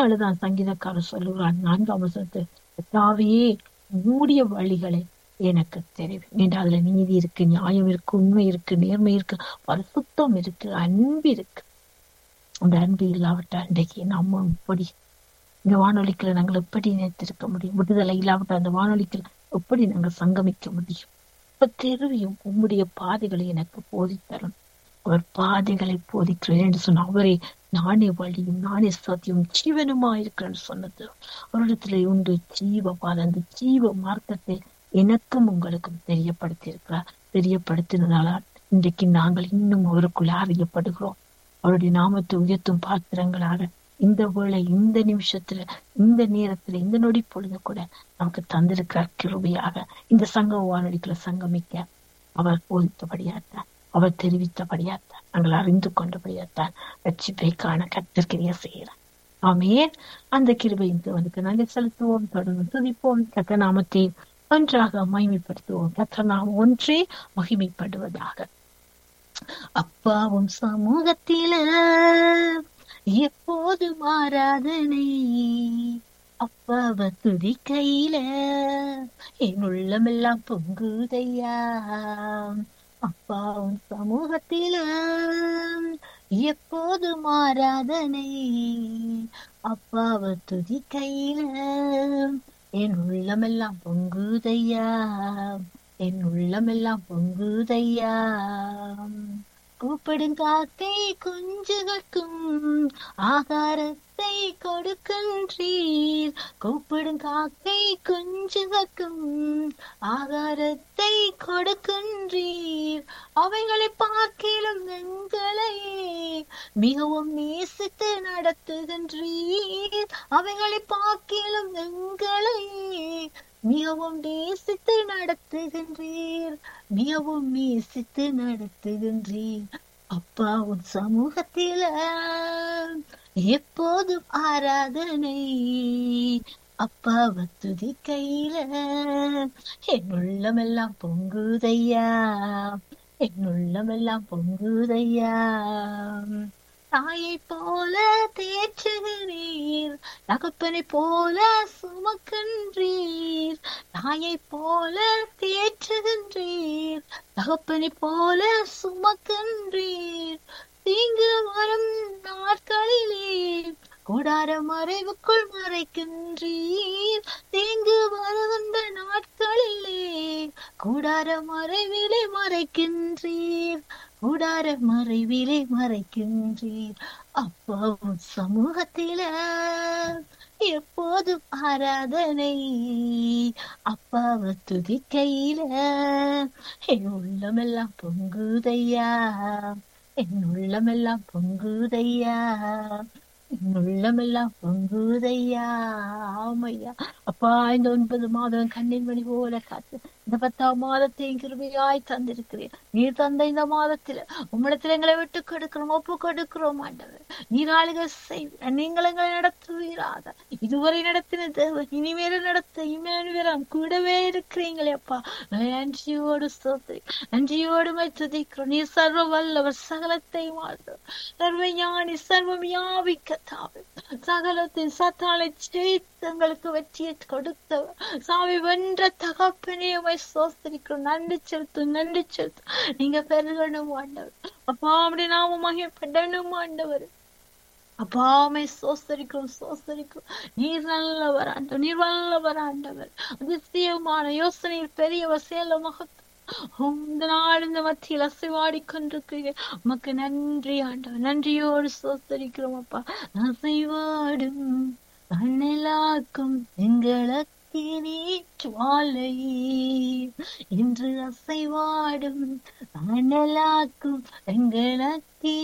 அதனாலதான் சங்கீதக்காரர் சொல்லுகிறான் நான்காம் வசனத்து கர்த்தாவே மூடிய வழிகளை எனக்கு தெரியும் என்று அதுல நீதி இருக்கு நியாயம் இருக்கு உண்மை இருக்கு நேர்மை இருக்கு பரிசுத்தம் இருக்கு அன்பு இருக்கு அந்த அன்பு இல்லாவிட்டால் இன்றைக்கு நம்ம எப்படி இந்த வானொலிக்குள்ள நாங்கள் எப்படி நினைத்திருக்க முடியும் விடுதலை இல்லாவிட்டால் அந்த வானொலிக்குள்ள எப்படி நாங்கள் சங்கமிக்க முடியும் இப்ப தெரியும் உம்முடைய பாதைகளை எனக்கு போதித்தரும் அவர் பாதைகளை போதிக்கிறேன் என்று சொன்ன அவரே நானே வழியும் நானே சத்தியம் ஜீவனுமா இருக்கிறேன்னு சொன்னது அவரிடத்துல உண்டு ஜீவ பாதை அந்த ஜீவ மார்க்கத்தை எனக்கும் உங்களுக்கும் தெரியப்படுத்தி இருக்கிறார் தெரியப்படுத்தினதால இன்றைக்கு நாங்கள் இன்னும் அவருக்குள்ள அறியப்படுகிறோம் அவருடைய நாமத்தை உயர்த்தும் பாத்திரங்களாக இந்த வேளை இந்த நிமிஷத்துல இந்த நேரத்துல இந்த நொடி பொழுது கூட நமக்கு தந்திருக்கிறார் கிருபையாக இந்த சங்க வானொலிக்குள்ள சங்கமிக்க அவர் போதித்தபடியாத்தான் அவர் தெரிவித்தபடியாத்தான் நாங்கள் அறிந்து கொண்டபடியாத்தான் ரட்சிப்பை காண கத்திருக்கிறிய செய்கிறார் ஆமேன் அந்த கிருபையின் வந்து நன்றி செலுத்துவோம் தொடர்ந்து துதிப்போம் கத்த நாமத்தை ஒன்றாக மகிமைப்படுத்துவோம் கத்த நாம் ஒன்றே மகிமைப்படுவதாக அப்பாவும் சமூகத்தில எப்போது மாறாதனை அப்பாவ துதிக்கையில என் உள்ளமெல்லாம் பொங்குதையா அப்பாவும் சமூகத்தில எப்போது மாறாதனை அப்பாவ துதிக்கையில என் உள்ளமெல்லாம் பொங்குதையா என் உள்ளமெல்லாம் பொங்குதையா கூப்பிடும் காக்கை குஞ்சுகளுக்கும் ஆகாரத்தை கொடுக்கின்றீர் கூப்பிடும் காக்கை குஞ்சுகளுக்கும் ஆகாரத்தை கொடுக்கின்றீர் அவைகளை பார்க்கிலும் எங்களை மிகவும் நேசித்து நடத்துகின்றீர் அவைகளை பார்க்கிலும் எங்களை மிகவும் நேசித்து நடத்துகின்றீர் மிகவும் நேசித்து நடத்துகின்றீர் அப்பா உன் சமூகத்தில எப்போதும் ஆராதனை அப்பாவை துதிக்கையில என் உள்ளமெல்லாம் பொங்குதையா என் உள்ளமெல்லாம் பொங்குதையா தாயை போல தேற்றுகிறீர் தகப்பனை போல சுமக்கின்றீர் தாயை போல தேற்றுகின்றீர் தகப்பனை போல சுமக்கின்றீர் தீங்கு வரும் நாட்களிலே கூடார மறைவுக்குள் மறைக்கின்றீர் தீங்கு வருகின்ற நாட்களிலே கூடார மறைவிலே மறைக்கின்றீர் கூடார மறைவிலே மறைக்கின்றீர் அப்பாவும் சமூகத்தில எப்போதும் ஆராதனை அப்பாவை துதிக்கையில என் உள்ளமெல்லாம் பொங்குதையா என் உள்ளமெல்லாம் பொங்குதையா என் உள்ளமெல்லாம் பொங்குதையா ஆமையா அப்பா இந்த ஒன்பது மாதம் கண்ணின் மணி போல காத்து இந்த பத்தாம் மாதத்தையும் கிருபையாய் தந்திருக்கிறேன் நீர் தந்த இந்த மாதத்துல உம்மிடத்துல எங்களை விட்டு கொடுக்கிறோம் ஒப்பு கொடுக்கிறோம் ஆண்டவர் நீராளுக செய்வீர் நீங்கள் எங்களை நடத்துவீராக இதுவரை நடத்தின தேவன் இனிமேல நடத்த இனிமேல் கூடவே இருக்கிறீங்களே அப்பா நன்றியோடு சோதரி நன்றியோடு துதிக்கிறோம் நீ சர்வ வல்லவர் சகலத்தை மாறும் சர்வ ஞானி சர்வம் யாவிக்கத்தாவே சகலத்தின் சத்தாலை ஜெயித்து எங்களுக்கு வெற்றியை கொடுத்தவர் சாமி வென்ற தகப்பனே உமை சோஸ்திரிக்கிறோம் நன்றி செலுத்தும் நன்றி செலுத்தும் நீங்க பெருகணும் ஆண்டவர் அப்பா அப்படி நாம மகிழ்ப்படணும் ஆண்டவர் அப்பாமை சோஸ்தரிக்கிறோம் சோஸ்தரிக்கிறோம் நீர் நல்லவர் ஆண்டவர் நீர் வல்லவர் ஆண்டவர் அதிசயமான யோசனையில் பெரியவர் சேல மகத்து இந்த நாள் இந்த மத்தியில் அசைவாடி கொண்டிருக்கிறீர்கள் உமக்கு நன்றி ஆண்டவர் நன்றியோடு சோஸ்தரிக்கிறோம் அப்பா அசைவாடும் அண்ணலாக்கும் எங்களுக்கு ஜுவாலை இன்று அசைவாடும் அனலாக்கும் எங்களுக்கு